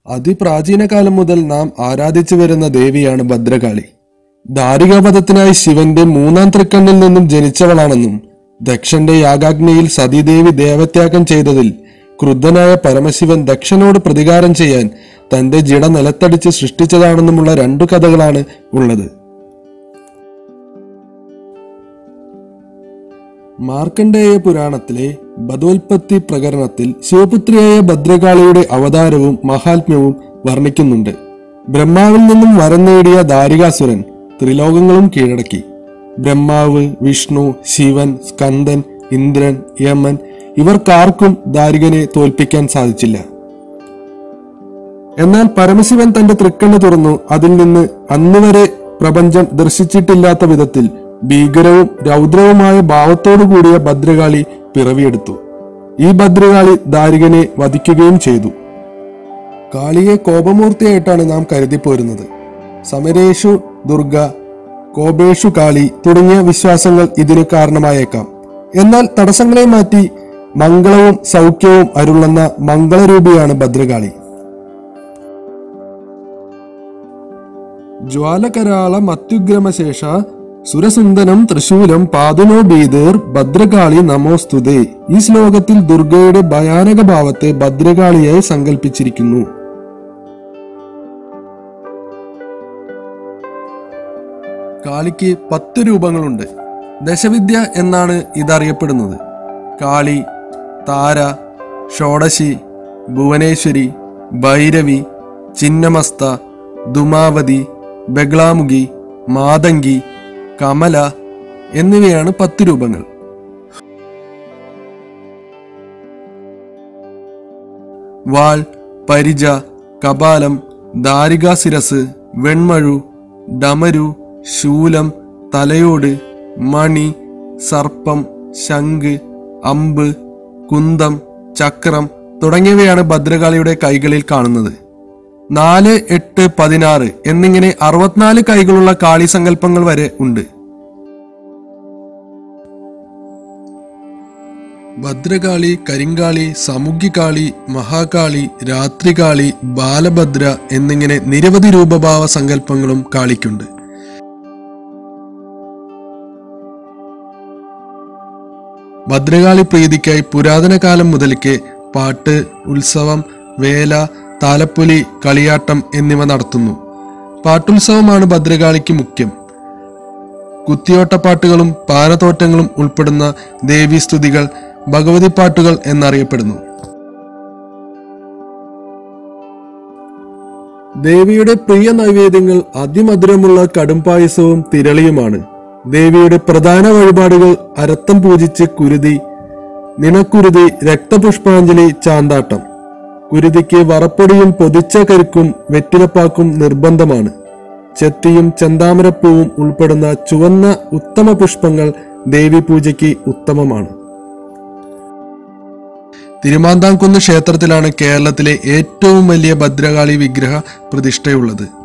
അതിപ്രാചീന കാലം മുതൽ നാം ആരാധിച്ചു വരുന്ന ദേവിയാണ് ഭദ്രകാളി ദാരികാപഥത്തിനായി ശിവന്റെ മൂന്നാം തൃക്കണ്ണിൽ നിന്നും ജനിച്ചവളാണെന്നും ദക്ഷന്റെ യാഗാഗ്നിയിൽ സതീദേവി ദേവത്യാഗം ചെയ്തതിൽ ക്രുദ്ധനായ പരമശിവൻ ദക്ഷനോട് പ്രതികാരം ചെയ്യാൻ തന്റെ ജിട നിലത്തടിച്ച് സൃഷ്ടിച്ചതാണെന്നുമുള്ള രണ്ടു കഥകളാണ് ഉള്ളത് മാർക്കണ്ഡേയ പുരാണത്തിലെ ബദോൽപത്തി പ്രകരണത്തിൽ ശിവപുത്രിയായ ഭദ്രകാളിയുടെ അവതാരവും മഹാത്മ്യവും വർണ്ണിക്കുന്നുണ്ട് ബ്രഹ്മാവിൽ നിന്നും വരം നേടിയ ദാരികാസുരൻ ത്രിലോകങ്ങളും കീഴടക്കി ബ്രഹ്മാവ് വിഷ്ണു ശിവൻ സ്കന്ദൻ ഇന്ദ്രൻ യമൻ ഇവർക്കാർക്കും ദാരികനെ തോൽപ്പിക്കാൻ സാധിച്ചില്ല എന്നാൽ പരമശിവൻ തന്റെ തൃക്കണ്ണ് തുറന്നു അതിൽ നിന്ന് അന്നുവരെ പ്രപഞ്ചം ദർശിച്ചിട്ടില്ലാത്ത വിധത്തിൽ ഭീകരവും രൗദ്രവുമായ ഭാവത്തോടു കൂടിയ ഭദ്രകാളി പിറവിയെടുത്തു ഈ ഭദ്രകാളി ദാരികനെ വധിക്കുകയും ചെയ്തു കാളിയെ കോപമൂർത്തിയായിട്ടാണ് നാം കരുതിപ്പോരുന്നത് സമരേഷു ദുർഗ കോപേഷു കാളി തുടങ്ങിയ വിശ്വാസങ്ങൾ ഇതിന് കാരണമായേക്കാം എന്നാൽ തടസ്സങ്ങളെ മാറ്റി മംഗളവും സൗഖ്യവും അരുളുന്ന മംഗളരൂപിയാണ് ഭദ്രകാളി ജ്വാലകരാള മത്യുഗ്രമശേഷ സുരസുന്ദനം തൃശൂലം പാതുനോ ബീതേർ ഭദ്രകാളി നമോസ്തുതേ ഈ ശ്ലോകത്തിൽ ദുർഗയുടെ ഭയാനക ഭാവത്തെ ഭദ്രകാളിയായി സങ്കല്പിച്ചിരിക്കുന്നു കാളിക്ക് പത്ത് രൂപങ്ങളുണ്ട് ദശവിദ്യ എന്നാണ് ഇതറിയപ്പെടുന്നത് കാളി താര ഷോഡശി ഭുവനേശ്വരി ഭൈരവി ചിന്നമസ്ത ദുമാവതി ബഗ്ലാമുഖി മാതങ്കി കമല എന്നിവയാണ് പത്ത് രൂപങ്ങൾ വാൾ പരിച കപാലം ദാരികാശിരസ് വെൺമഴു ഡമരു ശൂലം തലയോട് മണി സർപ്പം ശംഖ് അമ്പ് കുന്തം ചക്രം തുടങ്ങിയവയാണ് ഭദ്രകാളിയുടെ കൈകളിൽ കാണുന്നത് നാല് എട്ട് പതിനാറ് എന്നിങ്ങനെ അറുപത്തിനാല് കൈകളുള്ള കാളി സങ്കല്പങ്ങൾ വരെ ഉണ്ട് ഭദ്രകാളി കരിങ്കാളി സമുഗ്ഗിക്കാളി മഹാകാളി രാത്രികാളി ബാലഭദ്ര എന്നിങ്ങനെ നിരവധി രൂപഭാവ സങ്കല്പങ്ങളും കാളിക്കുണ്ട് ഭദ്രകാളി പ്രീതിക്കായി പുരാതന കാലം മുതൽക്കേ പാട്ട് ഉത്സവം വേല താലപ്പൊലി കളിയാട്ടം എന്നിവ നടത്തുന്നു പാട്ടുത്സവമാണ് ഭദ്രകാളിക്ക് മുഖ്യം കുത്തിയോട്ടപ്പാട്ടുകളും പാനത്തോറ്റങ്ങളും ഉൾപ്പെടുന്ന ദേവീസ്തുതികൾ ഭഗവതി പാട്ടുകൾ എന്നറിയപ്പെടുന്നു ദേവിയുടെ പ്രിയ നൈവേദ്യങ്ങൾ അതിമധുരമുള്ള കടുംപായസവും തിരളിയുമാണ് ദേവിയുടെ പ്രധാന വഴിപാടുകൾ അരത്തം പൂജിച്ച് കുരുതി നിണക്കുരുതി രക്തപുഷ്പാഞ്ജലി ചാന്താട്ടം കുരുതിക്ക് വറപ്പൊടിയും പൊതിച്ച കരുക്കും വെറ്റിലപ്പാക്കും നിർബന്ധമാണ് ചെത്തിയും ചെന്താമരപ്പൂവും ഉൾപ്പെടുന്ന ചുവന്ന ഉത്തമ പുഷ്പങ്ങൾ ദേവി പൂജയ്ക്ക് ഉത്തമമാണ് തിരുമാന്താംകുന്ന് ക്ഷേത്രത്തിലാണ് കേരളത്തിലെ ഏറ്റവും വലിയ ഭദ്രകാളി വിഗ്രഹ പ്രതിഷ്ഠയുള്ളത്